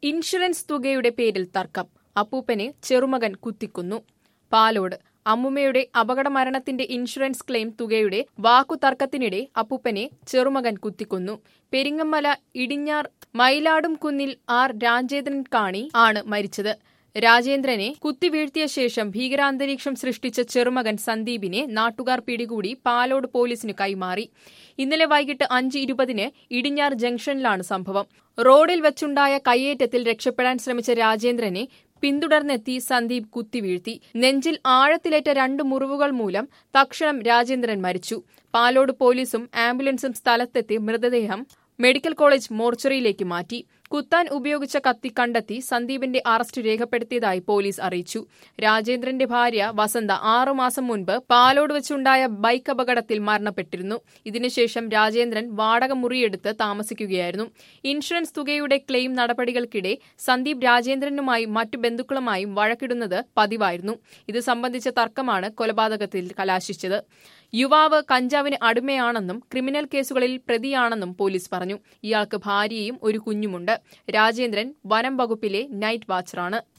insurance തുകയുടെ പേരിൽ തർക്കം അപ്പൂപ്പനെ ചെറുമകൻ കുത്തിക്കൊന്നു പാലോട് അമ്മുമ്മയുടെ അപകടമരണത്തിന്റെ ഇൻഷുറൻസ് ക്ലെയിം തുകയുടെ വാക്കുതർക്കത്തിനിടെ അപ്പൂപ്പനെ ചെറുമകൻ കുത്തിക്കൊന്നു പെരിങ്ങമല ഇടിഞ്ഞാർ മയിലാടും കുന്നിൽ ആർ രാജേന്ദ്രൻ കാണി ആണ് മരിച്ചത് രാജേന്ദ്രനെ കുത്തിവീഴ്ത്തിയ ശേഷം ഭീകരാന്തരീക്ഷം സൃഷ്ടിച്ച ചെറുമകൻ സന്ദീപിനെ നാട്ടുകാർ പിടികൂടി പാലോട് പോലീസിന് കൈമാറി ഇന്നലെ വൈകിട്ട് അഞ്ച് ഇരുപതിന് ഇടിഞ്ഞാർ ജംഗ്ഷനിലാണ് സംഭവം റോഡിൽ വെച്ചുണ്ടായ കയ്യേറ്റത്തിൽ രക്ഷപ്പെടാൻ ശ്രമിച്ച രാജേന്ദ്രനെ പിന്തുടർന്നെത്തി സന്ദീപ് കുത്തിവീഴ്ത്തി നെഞ്ചിൽ ആഴത്തിലേറ്റ രണ്ട് മുറിവുകൾ മൂലം തക്ഷണം രാജേന്ദ്രൻ മരിച്ചു പാലോട് പോലീസും ആംബുലൻസും സ്ഥലത്തെത്തി മൃതദേഹം മെഡിക്കൽ കോളേജ് മോർച്ചറിയിലേക്ക് മാറ്റി കുത്താൻ ഉപയോഗിച്ച കത്തി കണ്ടെത്തി സന്ദീപിന്റെ അറസ്റ്റ് രേഖപ്പെടുത്തിയതായി പോലീസ് അറിയിച്ചു രാജേന്ദ്രന്റെ ഭാര്യ വസന്ത ആറുമാസം മുൻപ് പാലോട് വെച്ചുണ്ടായ ബൈക്ക് അപകടത്തിൽ മരണപ്പെട്ടിരുന്നു ഇതിനുശേഷം രാജേന്ദ്രൻ വാടക മുറിയെടുത്ത് താമസിക്കുകയായിരുന്നു ഇൻഷുറൻസ് തുകയുടെ ക്ലെയിം നടപടികൾക്കിടെ സന്ദീപ് രാജേന്ദ്രനുമായും മറ്റു ബന്ധുക്കളുമായും വഴക്കിടുന്നത് പതിവായിരുന്നു ഇത് സംബന്ധിച്ച തർക്കമാണ് കൊലപാതകത്തിൽ കലാശിച്ചത് യുവാവ് കഞ്ചാവിന് അടിമയാണെന്നും ക്രിമിനൽ കേസുകളിൽ പ്രതിയാണെന്നും പോലീസ് പറഞ്ഞു ഇയാൾക്ക് ഭാര്യയും ഒരു കുഞ്ഞുമുണ്ട് രാജേന്ദ്രൻ വനം വകുപ്പിലെ നൈറ്റ് വാച്ചറാണ്